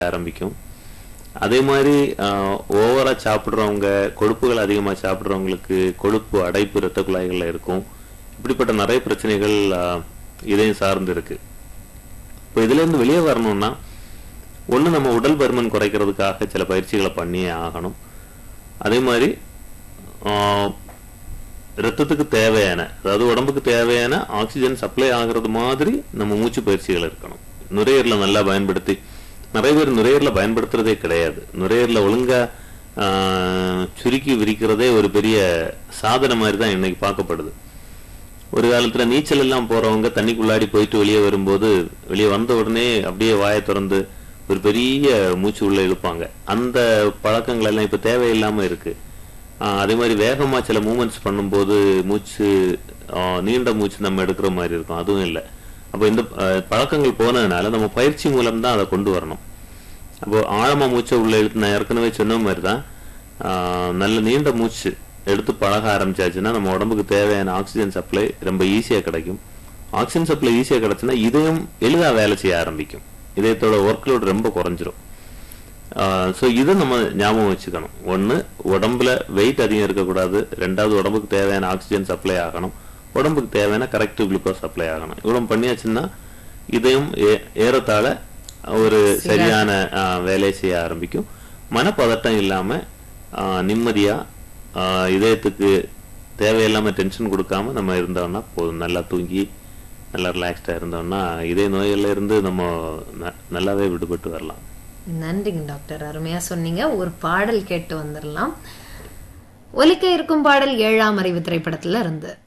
ஆரம்பிக்கும் அதே மாதிரி ஓவரா சாப்பிடுறவங்க கொழுப்புகள் அதிகமா சாப்பிடுறவங்களுக்கு கொழுப்பு அடைப்பு இரத்த குழாய்கள்ல இருக்கும் இப்படிப்பட்ட நிறைய பிரச்சனைகள் ஆஹ், இதயம் சார்ந்து இருக்கு இப்போ இதுல இருந்து வெளியே வரணும்னா ஒண்ணு நம்ம உடல் பருமன் குறைக்கிறதுக்காக சில பயிற்சிகளை பண்ணியே ஆகணும் அதே மாதிரி ஆஹ், ரத்தத்துக்கு தேவையான அதாவது உடம்புக்கு தேவையான ஆக்சிஜன் சப்ளை ஆகுறது மாதிரி நம்ம மூச்சு பயிற்சிகள் இருக்கணும் நுரையீரலை நல்லா பயன்படுத்தி நிறைய பேர் நுரையீரலை பயன்படுத்துறதே கிடையாது நுரையீரலை ஒழுங்கா ஆஹ், சுருக்கி விரிக்கிறதே ஒரு பெரிய சாதனை மாதிரி தான் இன்னைக்கு பார்க்கப்படுது ஒரு காலத்துல நீச்சல் எல்லாம் போறவங்க தண்ணிக்குள்ளாடி போயிட்டு வெளியே வரும்போது வெளியே வந்த உடனே அப்படியே வாயை திறந்து ஒரு பெரிய மூச்சு உள்ள இழுப்பாங்க அந்த பழக்கங்கள் எல்லாம் இப்ப தேவையில்லாம இருக்கு ஆஹ் அதே மாதிரி வேகமா சில மூமெண்ட்ஸ் பண்ணும்போது மூச்சு ஆஹ் நீண்ட மூச்சு நம்ம எடுக்கிற மாதிரி இருக்கும் அதுவும் இல்லை அப்போ இந்த ஆஹ் பழக்கங்கள் போனதுனால நம்ம பயிற்சி மூலம் தான் அதை கொண்டு வரணும் அப்போ ஆழமா மூச்சை உள்ள இழுத்து நான் ஏற்கனவே சொன்ன மாதிரி தான் ஆஹ் நல்ல நீண்ட மூச்சு எடுத்து பழக ஆரம்பிச்சாச்சுன்னா நம்ம உடம்புக்கு தேவையான ஆக்சிஜன் சப்ளை ரொம்ப ஈஸியா கிடைக்கும் ஆக்சிஜன் சப்ளை ஈஸியா கிடைச்சுன்னா இதயம் எளிதா வேலை செய்ய ஆரம்பிக்கும் இதயத்தோட ஒர்க் லோட் ரொம்ப குறைஞ்சிரும் ஸோ இதை நம்ம ஞாபகம் வச்சுக்கணும் ஒன்று உடம்புல வெயிட் அதிகம் இருக்கக்கூடாது ரெண்டாவது உடம்புக்கு தேவையான ஆக்சிஜன் சப்ளை ஆகணும் உடம்புக்கு தேவையான கரெக்ட் குளுக்கோஸ் சப்ளை ஆகணும் இவ்வளவு பண்ணியாச்சுன்னா இதயம் ஏ- ஏறத்தாழ ஒரு சரியான ஆஹ், வேலையை செய்ய ஆரம்பிக்கும் மனப்பதட்டம் இல்லாம ஆஹ், நிம்மதியா ஆஹ், இதயத்துக்கு தேவையில்லாம டென்ஷன் கொடுக்காம நம்ம இருந்தோம்னா போதும் நல்லா தூங்கி நல்லா ரிலாக்ஸ்டா இருந்தோம்னா இதய நோய்கள்ல இருந்து நம்ம ந- நல்லாவே விடுபட்டு வரலாம் நன்றிங்க டாக்டர் அருமையா சொன்னீங்க ஒரு பாடல் கேட்டு வந்துடலாம் ஒலிக்க இருக்கும் பாடல் ஏழாம் அறிவு திரைப்படத்துல இருந்து